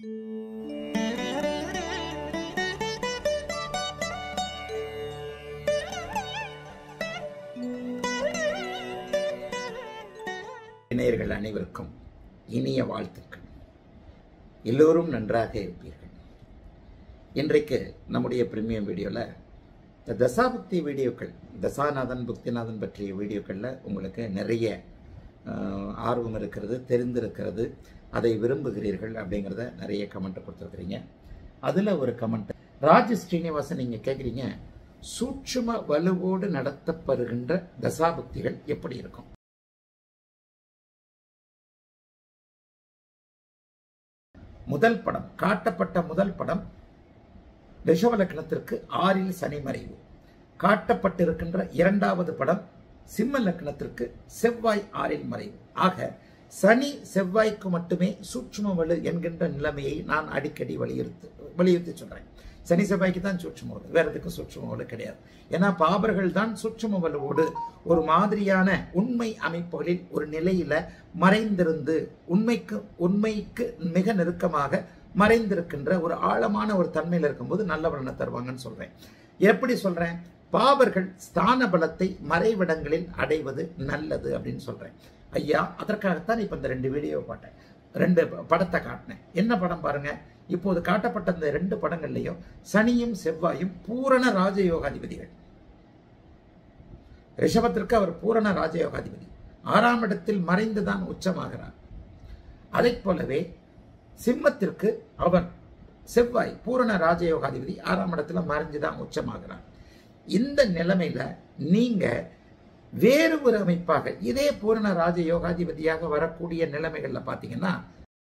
இணையர்கள் அனைவருக்கும் இனிய வாழ்த்துக்கள் எல்லோரும் நன்றாக இருப்பீர்கள் இன்றைக்கு நம்முடைய பிரீமியம் வீடியோவில் இந்த தசாபுக்தி வீடியோக்கள் தசாநாதன் புக்திநாதன் பற்றிய வீடியோக்களில் உங்களுக்கு நிறைய ஆஹ், ஆர்வம் இருக்கிறது தெரிந்திருக்கிறது அதை விரும்புகிறீர்கள் அப்படிங்கிறத நிறைய கமெண்ட் கொடுத்துருக்குறீங்க அதில் ஒரு கமெண்ட் ராஜ் ஸ்ரீனிவாசன் நீங்கள் கேட்குறீங்க சூட்சும வலுவோடு நடத்தப்படுகின்ற தசாபுக்திகள் எப்படி இருக்கும் முதல் படம் காட்டப்பட்ட முதல் படம் ரிஷப லக்னத்திற்கு ஆறில் சனி மறைவு காட்டப்பட்டிருக்கின்ற இரண்டாவது படம் சிம்ம லக்னத்திற்கு செவ்வாய் ஆறில் மறைவு ஆக சனி செவ்வாய்க்கு மட்டுமே சூட்சும வலு என்கின்ற நிலைமையை நான் அடிக்கடி வலியுறுத்து வலியுறுத்தி சொல்றேன் சனி செவ்வாய்க்கு தான் சூட்சும வலு வேற எதுக்கும் சூட்சும வலு கிடையாது ஏன்னா பாபர்கள் தான் சூட்சும வலுவோடு ஒரு மாதிரியான உண்மை அமைப்புகளில் ஒரு நிலையில மறைந்திருந்து உண்மைக்கு உண்மைக்கு மிக நெருக்கமாக மறைந்திருக்கின்ற ஒரு ஆழமான ஒரு தன்மையில் இருக்கும்போது நல்ல பலனை தருவாங்கன்னு சொல்றேன் எப்படி சொல்றேன் பாவர்கள் ஸ்தான பலத்தை மறைவிடங்களில் அடைவது நல்லது அப்படின்னு சொல்றேன் ஐயா அதற்காகத்தான் இப்ப இந்த ரெண்டு வீடியோ பார்த்தேன் ரெண்டு படத்தை காட்டினேன் என்ன படம் பாருங்க இப்போது காட்டப்பட்ட இந்த ரெண்டு படங்கள்லையும் சனியும் செவ்வாயும் பூரண ராஜயோகாதிபதிகள் ரிஷபத்திற்கு அவர் பூரண ராஜயோகாதிபதி ஆறாம் இடத்தில் மறைந்துதான் உச்சமாகிறார் அதைப் போலவே சிம்மத்திற்கு அவர் செவ்வாய் பூரண ராஜயோகாதிபதி ஆறாம் இடத்துல மறைஞ்சுதான் உச்சமாகிறார் இந்த நிலைமையில நீங்க வேறு ஒரு அமைப்பாக இதே பூரண ராஜயோகாதிபதியாக வரக்கூடிய நிலைமைகள்ல பாத்தீங்கன்னா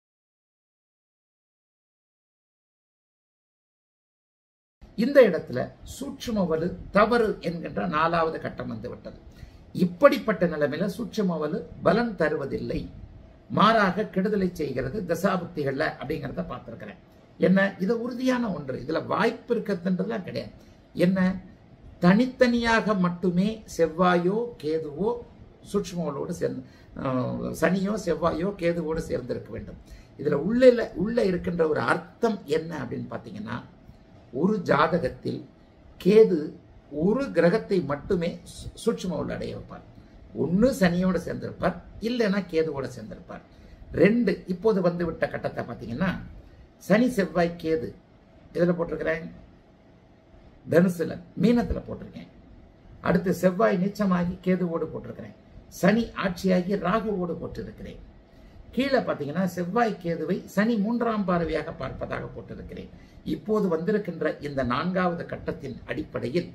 இந்த இடத்துல சூட்சும வலு தவறு என்கின்ற நாலாவது கட்டம் வந்து விட்டது இப்படிப்பட்ட நிலைமையில சூட்சும வலு பலன் தருவதில்லை மாறாக கெடுதலை செய்கிறது தசாபுக்திகள்ல அப்படிங்கிறத பார்த்திருக்கிறேன் என்ன இது உறுதியான ஒன்று இதுல வாய்ப்பு இருக்கிறதுன்றதுலாம் கிடையாது என்ன தனித்தனியாக மட்டுமே செவ்வாயோ கேதுவோ சூட்சுமங்களோடு சேர்ந்து அஹ், சனியோ செவ்வாயோ கேதுவோடு சேர்ந்திருக்க வேண்டும் இதுல உள்ள உள்ள இருக்கின்ற ஒரு அர்த்தம் என்ன அப்படின்னு பார்த்தீங்கன்னா ஒரு ஜாதகத்தில் கேது ஒரு கிரகத்தை மட்டுமே சு- சூட்சும உள்ளடைய வைப்பார் ஒன்று சனியோடு சேர்ந்திருப்பார் இல்லைன்னா கேதுவோட சேர்ந்திருப்பார் ரெண்டு இப்போது வந்து விட்ட கட்டத்தை பார்த்தீங்கன்னா சனி செவ்வாய் கேது இதில் போட்டிருக்கிறேன் தனுசுல மீனத்தில் போட்டிருக்கேன் அடுத்து செவ்வாய் நீச்சமாகி கேதுவோடு போட்டிருக்கிறேன் சனி ஆட்சியாகி ராகுவோடு போட்டிருக்கிறேன் கீழே பார்த்தீங்கன்னா செவ்வாய் கேதுவை சனி மூன்றாம் பார்வையாக பார்ப்பதாக போட்டிருக்கிறேன் இப்போது வந்திருக்கின்ற இந்த நான்காவது கட்டத்தின் அடிப்படையில்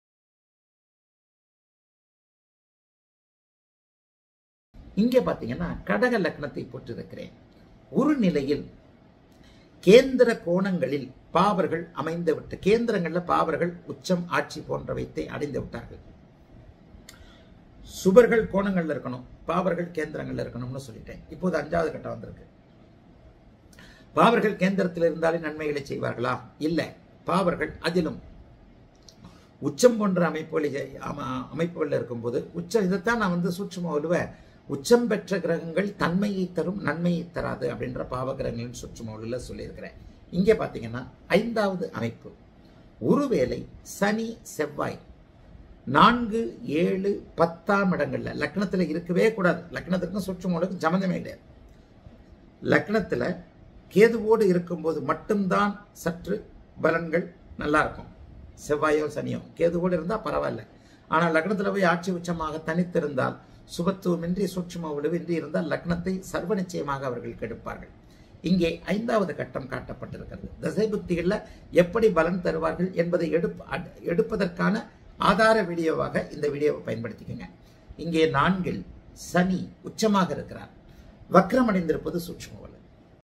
இங்கே பார்த்தீங்கன்னா கடக லக்னத்தை போட்டிருக்கிறேன் ஒரு நிலையில் கேந்திர கோணங்களில் பாவர்கள் அமைந்து விட்டு கேந்திரங்கள்ல பாவர்கள் உச்சம் ஆட்சி போன்றவைத்தை அடைந்து விட்டார்கள் சுபர்கள் கோணங்கள்ல இருக்கணும் பாவர்கள் கேந்திரங்கள்ல இருக்கணும்னு சொல்லிட்டேன் இப்போது அஞ்சாவது கட்டம் வந்திருக்கு பாவர்கள் கேந்திரத்தில் இருந்தாலே நன்மைகளை செய்வார்களா இல்லை பாவர்கள் அதிலும் உச்சம் போன்ற அமைப்புகளில் அம- அமைப்புகளில் இருக்கும்போது உச்சம் இதைத்தான் நான் வந்து சூட்சும வலுவ உச்சம் பெற்ற கிரகங்கள் தன்மையை தரும் நன்மையை தராது அப்படின்ற பாவ கிரகங்களின் சூட்சும வலுவில் சொல்லியிருக்கிறேன் இங்கே பார்த்தீங்கன்னா ஐந்தாவது அமைப்பு ஒருவேளை சனி செவ்வாய் நான்கு ஏழு பத்தாம் இடங்கள்ல லக்னத்துல இருக்கவே கூடாது லக்னத்துக்கும் சூட்சுமோடுக்கும் சம்மந்தமே கிடையாது லக்னத்துல கேதுவோடு இருக்கும்போது மட்டும்தான் சற்று பலன்கள் நல்லா இருக்கும் செவ்வாயோ சனியோ கேதுவோடு இருந்தால் பரவாயில்ல ஆனால் லக்னத்தில் போய் ஆட்சி உச்சமாக தனித்திருந்தால் சுபத்துவமின்றி சூட்சும ஒளிவின்றி இருந்தால் லக்னத்தை சர்வ நிச்சயமாக அவர்கள் கெடுப்பார்கள் இங்கே ஐந்தாவது கட்டம் காட்டப்பட்டிருக்கிறது தசை புத்திகளில் எப்படி பலன் தருவார்கள் என்பதை எடுப்ப அட்- எடுப்பதற்கான ஆதார வீடியோவாக இந்த வீடியோவை பயன்படுத்திக்கோங்க இங்கே நான்கில் சனி உச்சமாக இருக்கிறார் வக்ரமடைந்திருப்பது சூட்சும வலு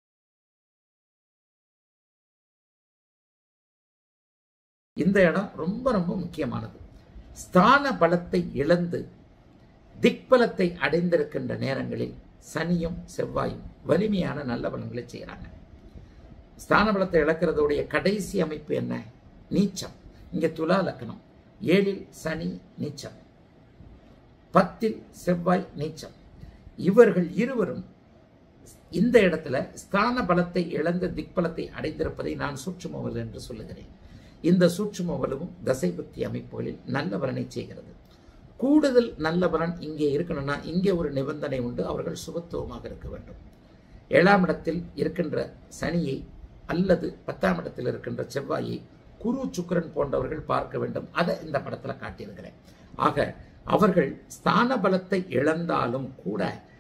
இந்த இடம் ரொம்ப ரொம்ப முக்கியமானது ஸ்தான பலத்தை இழந்து திக்பலத்தை அடைந்திருக்கின்ற நேரங்களில் சனியும் செவ்வாயும் வலிமையான நல்ல பலன்களை செய்கிறாங்க ஸ்தான பலத்தை இழக்கிறதுடைய கடைசி அமைப்பு என்ன நீச்சம் இங்க துலா லக்னம் ஏழில் சனி நீச்சம் பத்தில் செவ்வாய் நீச்சம் இவர்கள் இருவரும் இந்த இடத்துல ஸ்தான பலத்தை இழந்த திக்பலத்தை அடைந்திருப்பதை நான் சூட்சுமவல் என்று சொல்லுகிறேன் இந்த சூட்சுமவலுவும் தசை புத்தி அமைப்புகளில் நல்ல பலனை செய்கிறது கூடுதல் நல்ல பலன் இங்கே இருக்கணும்னா இங்கே ஒரு நிபந்தனை உண்டு அவர்கள் சுபத்துவமாக இருக்க வேண்டும் ஏழாம் இடத்தில் இருக்கின்ற சனியை அல்லது பத்தாம் இடத்தில் இருக்கின்ற செவ்வாயை குரு சுக்கிரன் போன்றவர்கள் பார்க்க வேண்டும் அதை இந்த படத்துல காட்டியிருக்கிறேன் ஆக அவர்கள் ஸ்தான பலத்தை இழந்தாலும் கூட